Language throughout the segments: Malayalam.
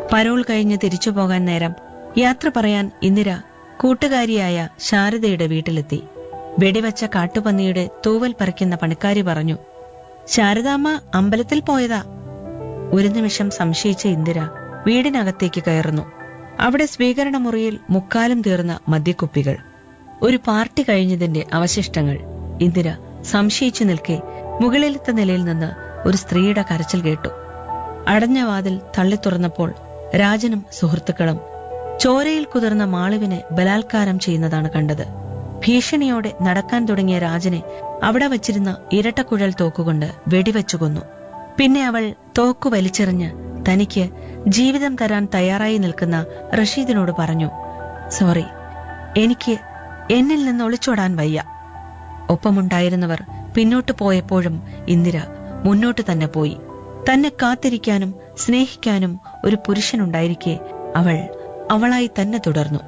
പരോൾ കഴിഞ്ഞ് തിരിച്ചു പോകാൻ നേരം യാത്ര പറയാൻ ഇന്ദിര കൂട്ടുകാരിയായ ശാരദയുടെ വീട്ടിലെത്തി വെടിവെച്ച കാട്ടുപന്നിയുടെ തൂവൽ പറിക്കുന്ന പണിക്കാരി പറഞ്ഞു ശാരദാമ്മ അമ്പലത്തിൽ പോയതാ ഒരു നിമിഷം സംശയിച്ച ഇന്ദിര വീടിനകത്തേക്ക് കയറുന്നു അവിടെ സ്വീകരണ മുറിയിൽ മുക്കാലും തീർന്ന മദ്യക്കുപ്പികൾ ഒരു പാർട്ടി കഴിഞ്ഞതിന്റെ അവശിഷ്ടങ്ങൾ ഇന്ദിര സംശയിച്ചു നിൽക്കെ മുകളിലത്തെ നിലയിൽ നിന്ന് ഒരു സ്ത്രീയുടെ കരച്ചിൽ കേട്ടു അടഞ്ഞ വാതിൽ തള്ളി തുറന്നപ്പോൾ രാജനും സുഹൃത്തുക്കളും ചോരയിൽ കുതിർന്ന മാളുവിനെ ബലാത്കാരം ചെയ്യുന്നതാണ് കണ്ടത് ഭീഷണിയോടെ നടക്കാൻ തുടങ്ങിയ രാജനെ അവിടെ വച്ചിരുന്ന ഇരട്ടക്കുഴൽ തോക്കുകൊണ്ട് വെടിവെച്ചു കൊന്നു പിന്നെ അവൾ തോക്കു വലിച്ചെറിഞ്ഞ് തനിക്ക് ജീവിതം തരാൻ തയ്യാറായി നിൽക്കുന്ന റഷീദിനോട് പറഞ്ഞു സോറി എനിക്ക് എന്നിൽ നിന്ന് ഒളിച്ചോടാൻ വയ്യ ഒപ്പമുണ്ടായിരുന്നവർ പിന്നോട്ട് പോയപ്പോഴും ഇന്ദിര മുന്നോട്ട് തന്നെ പോയി തന്നെ കാത്തിരിക്കാനും സ്നേഹിക്കാനും ഒരു പുരുഷനുണ്ടായിരിക്കെ അവൾ അവളായി തന്നെ തുടർന്നു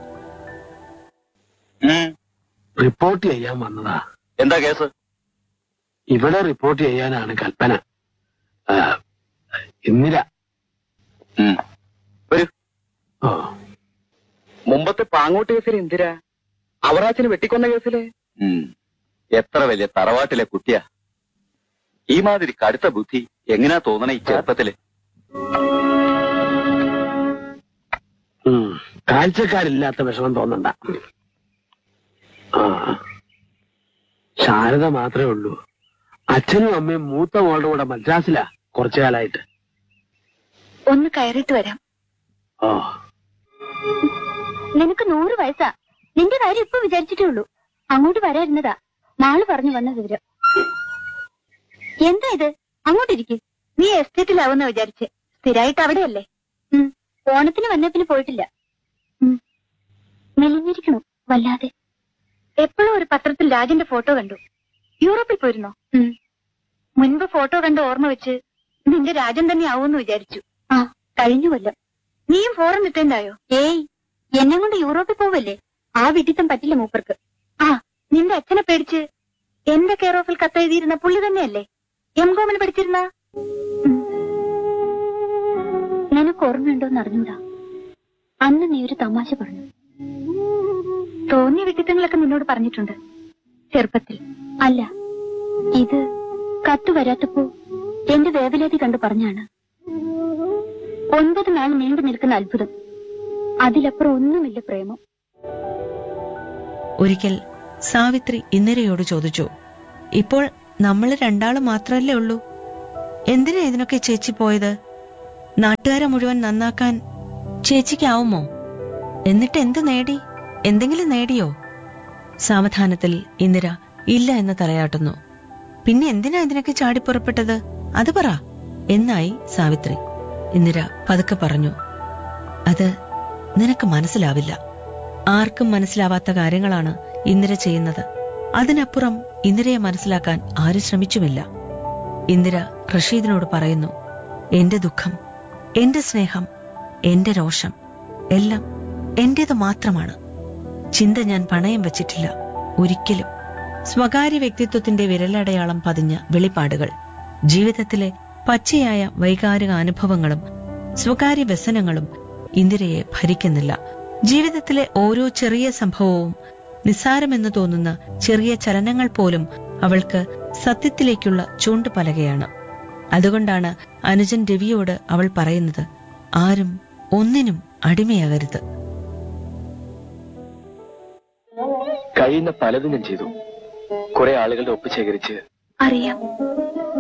ഉം. റിപ്പോർട്ട് ചെയ്യാൻ വന്നതാ എന്താ കേസ് ഇവിടെ റിപ്പോർട്ട് ചെയ്യാനാണ് കൽപ്പന ആ, ഇന്ദിര ഉം. വരൂ ഓ മുമ്പത്തെ പാങ്ങോട്ട് കേസിൽ എന്തിരാ അവറാച്ചിന് വെട്ടിക്കൊന്ന കേസില് എത്ര വലിയ തറവാട്ടിലെ കുട്ടിയാ ഈ മാതിരി കടുത്ത ബുദ്ധി എങ്ങനെയാ തോന്നണ ഈ ചെറുപ്പത്തില് ഉം. കാഴ്ചക്കാരില്ലാത്ത വിഷമം തോന്നണ്ട ആ ശാരദ മാത്രമേ ഉള്ളൂ അച്ഛനും അമ്മയും മൂത്ത മോളുടെ കൂടെ മദ്രാസിലാ കുറച്ചു കാലായിട്ട് ഒന്ന് കയറിയിട്ട് വരാം ഓ നിനക്ക് നൂറ് വയസ്സാ നിന്റെ കാര്യം ഇപ്പൊ വിചാരിച്ചിട്ടേ ഉള്ളൂ അങ്ങോട്ട് വരായിരുന്നതാ മാള് പറഞ്ഞു വന്ന വിവരം എന്താ ഇത് അങ്ങോട്ടിരിക്കെ നീ എസ്റ്റേറ്റിലാവുന്ന വിചാരിച്ച് സ്ഥിരമായിട്ട് അവിടെയല്ലേ ഉം. ഓണത്തിന് വന്ന പിന്നെ പോയിട്ടില്ല ഉം. മെലിഞ്ഞിരിക്കണു വല്ലാതെ എപ്പോഴും ഒരു പത്രത്തിൽ രാജന്റെ ഫോട്ടോ കണ്ടു യൂറോപ്പിൽ പോയിരുന്നോ ഉം. മുൻപ് ഫോട്ടോ കണ്ട ഓർമ്മ വെച്ച് നിന്റെ രാജൻ തന്നെ ആവുമെന്ന് വിചാരിച്ചു ആ കഴിഞ്ഞു കൊല്ലം നീയും ഫോറൻ നിൽക്കണ്ടായോ ഏയ് എന്നെ കൊണ്ട് യൂറോപ്പിൽ പോവല്ലേ ആ വിഡിത്തം പറ്റില്ല മൂപ്പർക്ക് ആ നിന്റെ അച്ഛനെ പേടിച്ച് എന്റെ കെയർ ഓഫിൽ കത്തെഴുതിയിരുന്ന പുള്ളി തന്നെയല്ലേ എം കോമിന് പഠിച്ചിരുന്ന ഉം. നിനക്ക് ഓർമ്മയുണ്ടോന്ന് അറിഞ്ഞൂടാ അന്ന് നീ ഒരു തമാശ പറഞ്ഞു തോന്നിയ വിഡിത്തങ്ങളൊക്കെ നിന്നോട് പറഞ്ഞിട്ടുണ്ട് ചെറുപ്പത്തിൽ അല്ല ഇത് കത്ത് വരാത്തപ്പോ എന്റെ വേവലാതി കണ്ടു പറഞ്ഞാണ് ഒൻപത് നാൾ നീണ്ടു നിൽക്കുന്ന അത്ഭുതം അതിലപ്പുറം ഒന്നുമില്ല പ്രേമം ഒരിക്കൽ സാവിത്രി ഇന്ദിരയോട് ചോദിച്ചു ഇപ്പോൾ നമ്മൾ രണ്ടാളും മാത്രല്ലേ ഉള്ളൂ എന്തിനാ ഇതിനൊക്കെ ചേച്ചി പോയത് നാട്ടുകാരെ മുഴുവൻ നന്നാക്കാൻ ചേച്ചിക്കാവുമോ എന്നിട്ട് എന്ത് നേടി എന്തെങ്കിലും നേടിയോ സാവധാനത്തിൽ ഇന്ദിര ഇല്ല എന്ന് തലയാട്ടുന്നു പിന്നെ എന്തിനാ ഇതിനൊക്കെ ചാടിപ്പുറപ്പെട്ടത് അത് പറ എന്നായി സാവിത്രി ഇന്ദിര പതുക്കെ പറഞ്ഞു അത് നിനക്ക് മനസ്സിലാവില്ല ആർക്കും മനസ്സിലാവാത്ത കാര്യങ്ങളാണ് ഇന്ദിര ചെയ്യുന്നത് അതിനപ്പുറം ഇന്ദിരയെ മനസ്സിലാക്കാൻ ആരും ശ്രമിച്ചുമില്ല ഇന്ദിര റഷീദിനോട് പറയുന്നു എന്റെ ദുഃഖം എന്റെ സ്നേഹം എന്റെ രോഷം എല്ലാം എന്റേത് മാത്രമാണ് ചിന്ത ഞാൻ പണയം വെച്ചിട്ടില്ല ഒരിക്കലും സ്വകാര്യ വ്യക്തിത്വത്തിന്റെ വിരലടയാളം പതിഞ്ഞ വെളിപ്പാടുകൾ ജീവിതത്തിലെ പച്ചയായ വൈകാരിക അനുഭവങ്ങളും സ്വകാര്യ വ്യസനങ്ങളും ഇന്ദിരയെ ഭരിക്കുന്നില്ല ജീവിതത്തിലെ ഓരോ ചെറിയ സംഭവവും നിസ്സാരമെന്ന് തോന്നുന്ന ചെറിയ ചലനങ്ങൾ പോലും അവൾക്ക് സത്യത്തിലേക്കുള്ള ചൂണ്ടുപലകയാണ് അതുകൊണ്ടാണ് അനുജൻ രവിയോട് അവൾ പറയുന്നത് ആരും ഒന്നിനും അടിമയാകരുത് കഴിയുന്ന പലതും ഞാൻ ചെയ്തു കുറെ ആളുകളുടെ ഒപ്പ് ശേഖരിച്ച് അറിയാം